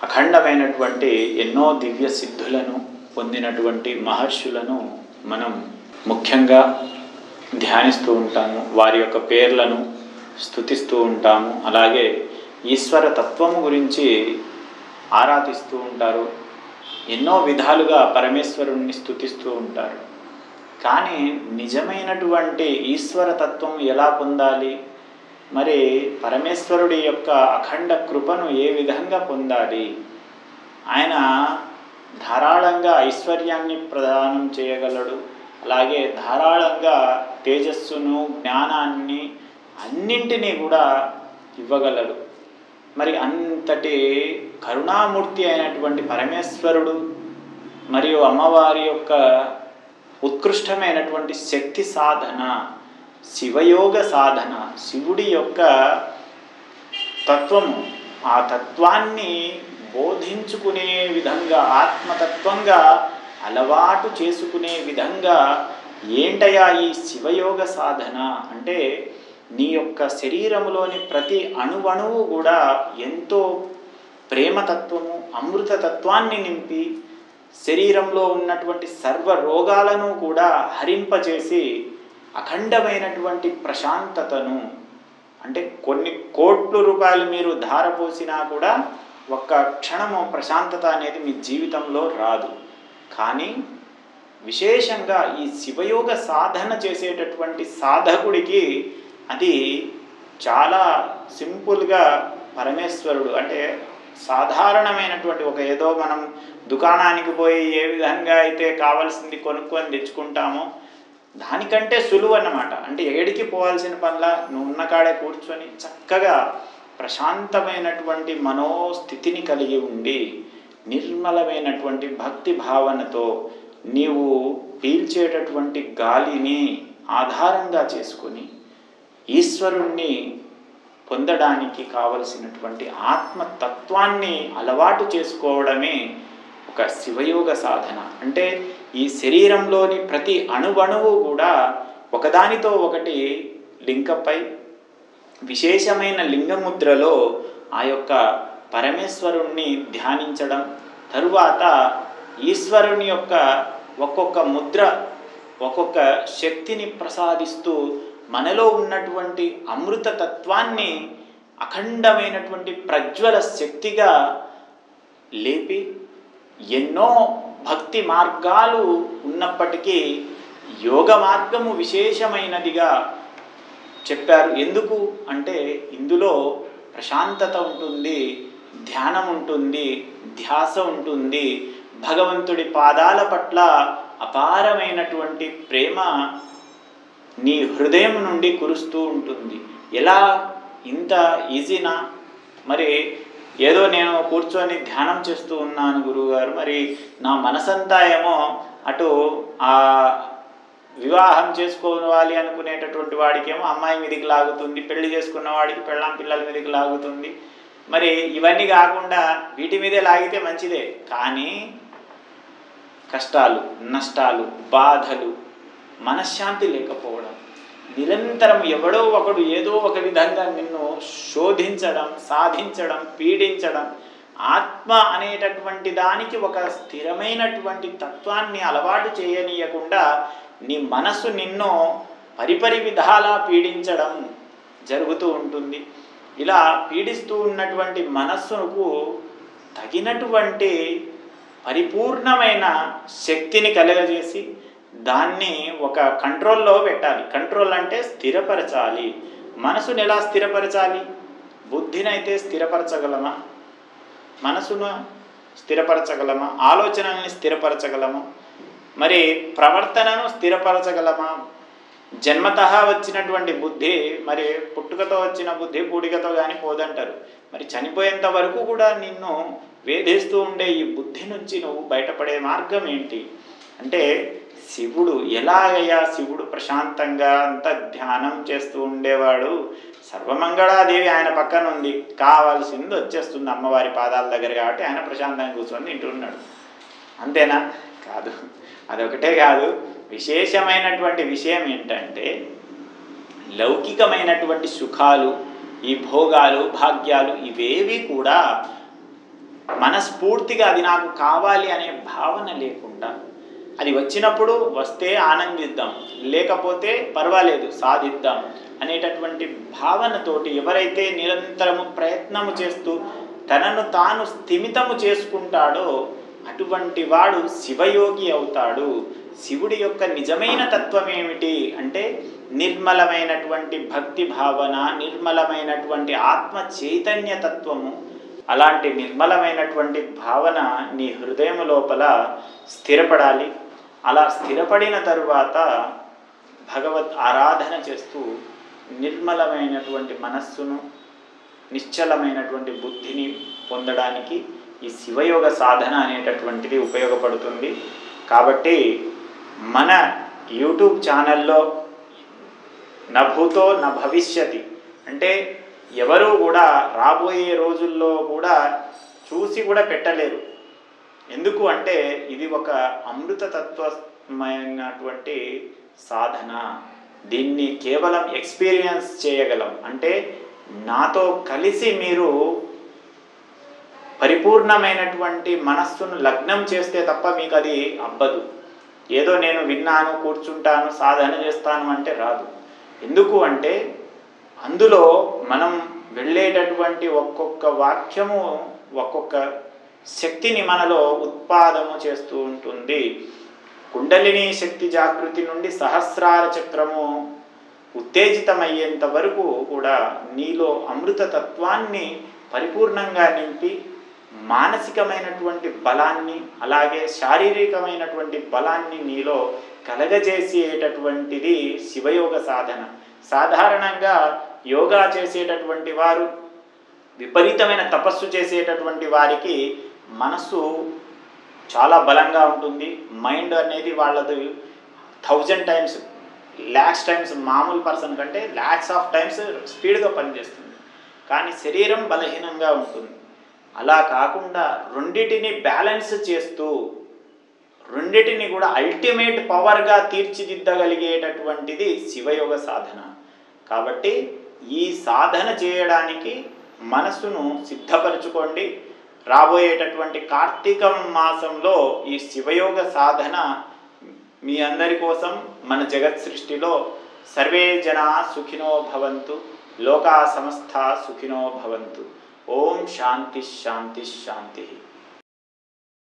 అఖండమైనటువంటి ఎన్నో దివ్య సిద్ధులను పొందినటువంటి మహర్షులను మనం ముఖ్యంగా ధ్యానిస్తూ ఉంటాము వారి యొక్క పేర్లను స్థుతిస్తూ ఉంటాము అలాగే ఈశ్వర తత్వము గురించి ఆరాధిస్తూ ఉంటారు ఎన్నో విధాలుగా పరమేశ్వరుణ్ణి స్థుతిస్తూ ఉంటారు కానీ నిజమైనటువంటి ఈశ్వర తత్వం ఎలా పొందాలి మరి పరమేశ్వరుడి యొక్క అఖండ కృపను ఏ విధంగా పొందాలి ఆయన ధారాళంగా ఐశ్వర్యాన్ని ప్రదానం చేయగలడు అలాగే ధారాళంగా తేజస్సును జ్ఞానాన్ని అన్నింటినీ కూడా ఇవ్వగలడు మరి అంతటి కరుణామూర్తి అయినటువంటి పరమేశ్వరుడు మరియు అమ్మవారి యొక్క ఉత్కృష్టమైనటువంటి శక్తి సాధన శివయోగ సాధన శివుడి యొక్క తత్వము ఆ తత్వాన్ని బోధించుకునే విధంగా ఆత్మతత్వంగా అలవాటు చేసుకునే విధంగా ఏంటయా ఈ శివయోగ సాధన అంటే నీ యొక్క శరీరములోని ప్రతి అణువణువు కూడా ఎంతో ప్రేమతత్వము అమృతతత్వాన్ని నింపి శరీరంలో ఉన్నటువంటి సర్వ రోగాలను కూడా హరింపచేసి అఖండమైనటువంటి ప్రశాంతతను అంటే కొన్ని కోట్ల రూపాయలు మీరు ధారపోసినా కూడా ఒక్క క్షణము ప్రశాంతత అనేది మీ జీవితంలో రాదు కానీ విశేషంగా ఈ శివయోగ సాధన చేసేటటువంటి సాధకుడికి అది చాలా సింపుల్గా పరమేశ్వరుడు అంటే సాధారణమైనటువంటి ఒక ఏదో మనం దుకాణానికి పోయి ఏ విధంగా అయితే కావాల్సింది కొనుక్కొని తెచ్చుకుంటామో దానికంటే సులువు అన్నమాట అంటే ఏడికి పోవాల్సిన పనిలా నువ్వు ఉన్న కాడే కూర్చొని చక్కగా ప్రశాంతమైనటువంటి మనోస్థితిని కలిగి ఉండి నిర్మలమైనటువంటి భక్తి భావనతో నీవు పీల్చేటటువంటి గాలిని ఆధారంగా చేసుకొని ఈశ్వరుణ్ణి పొందడానికి కావలసినటువంటి ఆత్మతత్వాన్ని అలవాటు చేసుకోవడమే ఒక శివయోగ సాధన అంటే ఈ శరీరంలోని ప్రతి అణువణువు కూడా ఒకదానితో ఒకటి లింకపై విశేషమైన లింగముద్రలో ఆ యొక్క పరమేశ్వరుణ్ణి ధ్యానించడం తరువాత ఈశ్వరుని యొక్క ఒక్కొక్క ముద్ర ఒక్కొక్క శక్తిని ప్రసాదిస్తూ మనలో ఉన్నటువంటి అమృత తత్వాన్ని అఖండమైనటువంటి ప్రజ్వల శక్తిగా లేపి ఎన్నో భక్తి మార్గాలు ఉన్నప్పటికీ యోగ మార్గము విశేషమైనదిగా చెప్పారు ఎందుకు అంటే ఇందులో ప్రశాంతత ఉంటుంది ధ్యానం ఉంటుంది ధ్యాస ఉంటుంది భగవంతుడి పాదాల పట్ల అపారమైనటువంటి ప్రేమ నీ హృదయం నుండి కురుస్తూ ఉంటుంది ఎలా ఇంత ఈజీనా మరి ఏదో నేను కూర్చొని ధ్యానం చేస్తూ ఉన్నాను గురువుగారు మరి నా మనసంతా ఏమో అటు ఆ వివాహం చేసుకోవాలి అనుకునేటటువంటి వాడికేమో అమ్మాయి మీదకి లాగుతుంది పెళ్లి చేసుకున్న వాడికి పెళ్ళాం పిల్లల మీదకి లాగుతుంది మరి ఇవన్నీ కాకుండా వీటి మీదే లాగితే మంచిదే కానీ కష్టాలు నష్టాలు బాధలు మనశ్శాంతి లేకపోవడం నిరంతరం ఎవడో ఒకడు ఏదో ఒక విధంగా నిన్ను శోధించడం సాధించడం పీడించడం ఆత్మ అనేటటువంటి దానికి ఒక స్థిరమైనటువంటి తత్వాన్ని అలవాటు చేయనీయకుండా నీ మనస్సు నిన్ను పరిపరి విధాలా పీడించడం జరుగుతూ ఉంటుంది ఇలా పీడిస్తూ ఉన్నటువంటి మనస్సుకు తగినటువంటి పరిపూర్ణమైన శక్తిని కలుగజేసి దాన్ని ఒక కంట్రోల్లో పెట్టాలి కంట్రోల్ అంటే స్థిరపరచాలి మనసుని ఎలా స్థిరపరచాలి బుద్ధినైతే స్థిరపరచగలమా మనసును స్థిరపరచగలమా ఆలోచనల్ని స్థిరపరచగలమా మరి ప్రవర్తనను స్థిరపరచగలమా జన్మత వచ్చినటువంటి బుద్ధి మరి పుట్టుకతో వచ్చిన బుద్ధి పూడికతో కానీ పోదంటారు మరి చనిపోయేంత వరకు కూడా నిన్ను వేధిస్తూ ఉండే ఈ బుద్ధి నుంచి నువ్వు బయటపడే మార్గం ఏంటి అంటే శివుడు ఎలాగయ్యా శివుడు ప్రశాంతంగా అంత ధ్యానం చేస్తూ ఉండేవాడు సర్వమంగళాదేవి ఆయన పక్కన ఉంది కావాల్సింది వచ్చేస్తుంది అమ్మవారి పాదాల దగ్గర కాబట్టి ఆయన ప్రశాంతంగా కూర్చొని తింటున్నాడు అంతేనా కాదు అదొకటే కాదు విశేషమైనటువంటి విషయం ఏంటంటే లౌకికమైనటువంటి సుఖాలు ఈ భోగాలు భాగ్యాలు ఇవేవి కూడా మనస్ఫూర్తిగా అది నాకు కావాలి అనే భావన లేకుండా అది వచ్చినప్పుడు వస్తే ఆనందిద్దాం లేకపోతే పర్వాలేదు సాధిద్దాం అనేటటువంటి భావనతోటి ఎవరైతే నిరంతరము ప్రయత్నము చేస్తూ తనను తాను స్థిమితము చేసుకుంటాడో అటువంటి వాడు శివయోగి అవుతాడు శివుడి యొక్క నిజమైన తత్వం ఏమిటి అంటే నిర్మలమైనటువంటి భక్తి భావన నిర్మలమైనటువంటి ఆత్మ చైతన్య తత్వము అలాంటి నిర్మలమైనటువంటి భావన నీ హృదయం లోపల స్థిరపడాలి అలా స్థిరపడిన తరువాత భగవత్ ఆరాధన చేస్తూ నిర్మలమైనటువంటి మనస్సును నిశ్చలమైనటువంటి బుద్ధిని పొందడానికి ఈ శివయోగ సాధన అనేటటువంటిది ఉపయోగపడుతుంది కాబట్టి మన యూట్యూబ్ ఛానల్లో నభూతో న భవిష్యతి అంటే ఎవరు కూడా రాబోయే రోజుల్లో కూడా చూసి కూడా పెట్టలేరు ఎందుకు అంటే ఇది ఒక అమృతతత్వమైనటువంటి సాధన దీన్ని కేవలం ఎక్స్పీరియన్స్ చేయగలం అంటే నాతో కలిసి మీరు పరిపూర్ణమైనటువంటి మనస్సును లగ్నం చేస్తే తప్ప మీకు అది అబ్బదు ఏదో నేను విన్నాను కూర్చుంటాను సాధన చేస్తాను అంటే రాదు ఎందుకు అంటే అందులో మనం వెళ్ళేటటువంటి ఒక్కొక్క వాక్యము ఒక్కొక్క శక్తిని మనలో ఉత్పాదము చేస్తూ ఉంటుంది కుండలిని శక్తి జాగృతి నుండి సహస్రార చక్రము ఉత్తేజితమయ్యేంత వరకు కూడా నీలో అమృత తత్వాన్ని పరిపూర్ణంగా నింపి మానసికమైనటువంటి బలాన్ని అలాగే శారీరకమైనటువంటి బలాన్ని నీలో కలగజేసేటటువంటిది శివయోగ సాధన సాధారణంగా యోగా చేసేటటువంటి వారు విపరీతమైన తపస్సు చేసేటటువంటి వారికి మనస్సు చాలా బలంగా ఉంటుంది మైండ్ అనేది వాళ్ళది థౌజండ్ టైమ్స్ ల్యాక్స్ టైమ్స్ మామూలు పర్సన్ కంటే ల్యాక్స్ ఆఫ్ టైమ్స్ స్పీడ్గా పనిచేస్తుంది కానీ శరీరం బలహీనంగా ఉంటుంది అలా కాకుండా రెండిటిని బ్యాలెన్స్ చేస్తూ రెండిటిని కూడా అల్టిమేట్ పవర్గా తీర్చిదిద్దగలిగేటటువంటిది శివయోగ సాధన కాబట్టి ఈ సాధన చేయడానికి మనసును సిద్ధపరచుకోండి రాబోయేటటువంటి కార్తీక మాసంలో ఈ శివయోగ సాధన మీ అందరి కోసం మన జగత్ సృష్టిలో సర్వే జనా సుఖినో భవంతు లోకా సమస్త సుఖినో భవంతు ఓం శాంతి శాంతి శాంతి